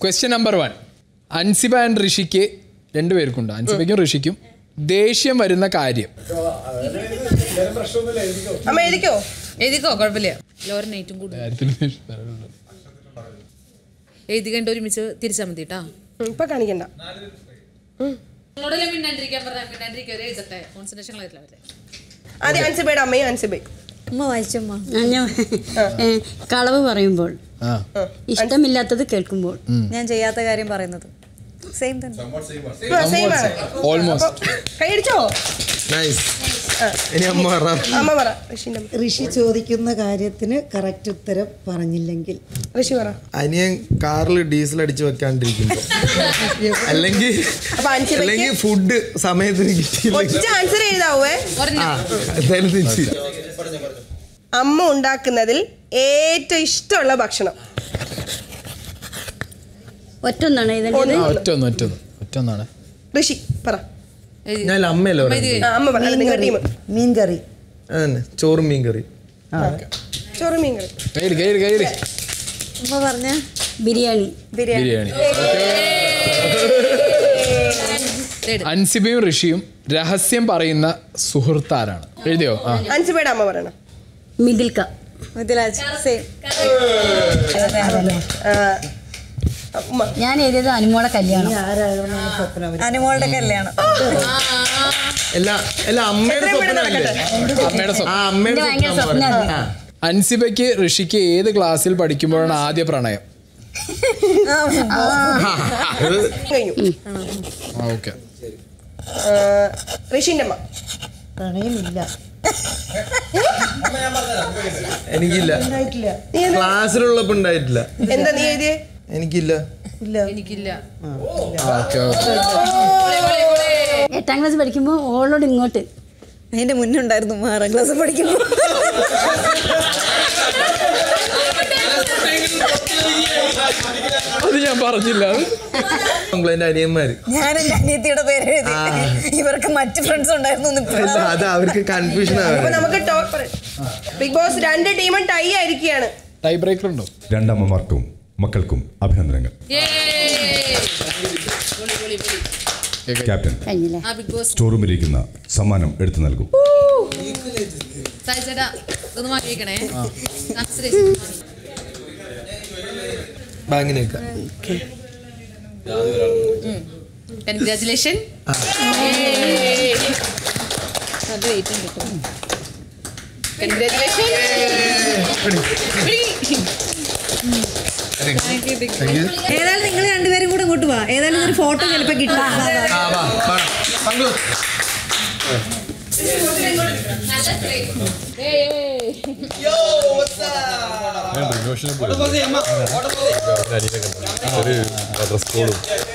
Question number one Ansiba and ഋഷിക്ക് രണ്ടുപേർക്കുണ്ട് അൻസിബയ്ക്കും ഋഷിക്കും ദേഷ്യം വരുന്ന കാര്യം അമ്മ എഴുതിക്കോ എഴുതിക്കോ കുഴപ്പമില്ല ലോറ നൈറ്റും കൂടുതൽ കാര്യത്തിൽ ദേഷ്യം വരാറുണ്ട്. എഴുതി കണ്ട് ഒരുമിച്ച് തിരിച്ചാൽ മതി കേട്ടാ ഉം, ഇപ്പൊ കാണിക്കണ്ട നിങ്ങളോടെല്ലാം മിണ്ടാണ്ടിരിക്കാൻ പറഞ്ഞാൽ മിണ്ടാണ്ടിരിക്കുക ഒരു എഴുതട്ടെ കോൺസെൻട്രേഷൻ കളയത്തില്ല അവരുടെ ആദ്യം അൻസിബയുടെ അമ്മയും അൻസിബയും ഉമ്മ വായിച്ചമ്മ ഞാൻ ഏ, കളവ് പറയുമ്പോൾ ആ ഇഷ്ടമില്ലാത്തത് കേൾക്കുമ്പോൾ ഞാൻ ചെയ്യാത്ത കാര്യം പറയുന്നത് സെയിം തന്നെ സെയിം ആണ് ഓൾമോസ്റ്റ് കൈയടിച്ചോ നൈസ് ഇനി അമ്മ പറ അമ്മ പറ ഋഷിന്റെ അമ്മ. ഋഷി ചോദിക്കുന്ന കാര്യത്തിന് കറക്റ്റ് ഉത്തരം പറഞ്ഞില്ലെങ്കിൽ ഋഷി പറ അനിയൻ കാറിൽ ഡീസൽ അടിച്ച് വെക്കാണ്ടിരിക്കുമ്പോ അല്ലെങ്കിൽ അപ്പൊ അൻസിബയ്ക്ക് അല്ലെങ്കിൽ ഫുഡ് സമയത്തിന് കിട്ടിയില്ല ഒറ്റ ആൻസർ എഴുതാവേ ആ എന്തായാലും തിരിച്ച് അമ്മ ഉണ്ടാക്കുന്നതിൽ ഏറ്റവും ഇഷ്ടമുള്ള ഭക്ഷണം ഒറ്റൊന്നാണ് ഇതിൻ്റെ ആ ഒറ്റ ഒന്ന് ഒറ്റ ഒന്ന് ഒറ്റ ഒന്നാണ് ഋഷി പറ ഞാൻ അമ്മയല്ലോ ആ, അമ്മ പറ അത് നിങ്ങളുടെ ടീം മീൻ കറി അതന്നെ ചോറും മീൻ കറി ചോറ് മീൻ കറി കയ്യിൽ കയ്യിൽ കയ്യിൽ ഉമ്മ പറഞ്ഞ ബിരിയാണി ബിരിയാണി അൻസിബയും ഋഷിയും രഹസ്യം പറയുന്ന സുഹൃത്താരാണ് എഴുതിയോ ആ അൻസിബയുടെ അമ്മ പറയണം മിഥിൽക്ക മിഥിലാജ് സെയിം ആ, ഉമ്മ ഞാൻ എഴുതിയത് അനുമോളെ കല്യാണം ആരാകണമെന്ന് സ്വപ്നം അനുമോളുടെ കല്യാണം എല്ലാ എല്ലാ അമ്മയുടെ സ്വപ്നമല്ലേ അമ്മയുടെ ആ സ്വപ്നം അമ്മയുടെ എന്റെ ഭയങ്കര സ്വപ്നം പറ. സ്വപ്നമാണ്. ആ. അൻസിബയ്ക്ക് ഋഷിക്ക് ഏത് ക്ലാസ്സിൽ പഠിക്കുമ്പോഴാണ് ആദ്യ പ്രണയം അത് കഴിഞ്ഞു ആ ഓക്കെ ആ, ഋഷിന്റെ അമ്മ പ്രണയമില്ല എനിക്കില്ല ഉണ്ടായിട്ടില്ല നീ എന്താ- ക്ലാസ്സിലുള്ളപ്പോ ഉണ്ടായിട്ടില്ല എന്താ നീ എഴുതിയേ എനിക്കില്ല ഇല്ല എനിക്കില്ല ഓക്കെ ഓക്കെ എട്ടാം ക്ലാസ് പഠിക്കുമ്പോൾ ഓളോട് ഇങ്ങോട്ട് അതിന്റെ മുന്നേ ഉണ്ടായിരുന്നു ഉമ്മ ആറാം ക്ലാസ് പഠിക്കുമ്പോൾ അത് ഞാൻ പറഞ്ഞില്ല അത് എന്റെ അനിയന്മാര് ഞാൻ എന്റെ അനിയത്തിയുടെ പേര് എഴുതി ഇവർക്ക് മറ്റ് ഫ്രണ്ട്സ് ഉണ്ടായിരുന്നു എന്ന് ഇപ്പൊ അല്ല അത് അവർക്ക് കൺഫ്യൂഷൻ അപ്പൊ ആവുക നമുക്ക് ടോപ്പ് ബിഗ് ബോസ് രണ്ട് ടീമും ടൈ ആയിരിക്കുകയാണ് ടൈ ബ്രേക്കർ ഉണ്ടോ രണ്ടമ്മമാർക്കും മക്കൾക്കും അഭിനന്ദനങ്ങൾ ക്യാപ്റ്റൻ കഴിഞ്ഞില്ലേ ആ ബിഗ് ബോസ് സ്റ്റോർ റൂമിലിരിക്കുന്ന സമ്മാനം എടുത്തു നൽകും സായി ചേട്ടാ ഇതൊന്ന് മാറ്റി വെക്കണേ ബാങ്കിനേക്ക കൺഗ്രാറ്റുലേഷൻ കൺഗ്രാറ്റുലേഷൻ ഏതായാലും നിങ്ങൾ രണ്ടുപേരും കൂടെ ഇങ്ങോട്ട് വാ ഏതായാലും ഒരു ഫോട്ടോ ചിലപ്പോ കിട്ടും ആ വാ വാ. പങ്കു ഡ്രസ് കോഡും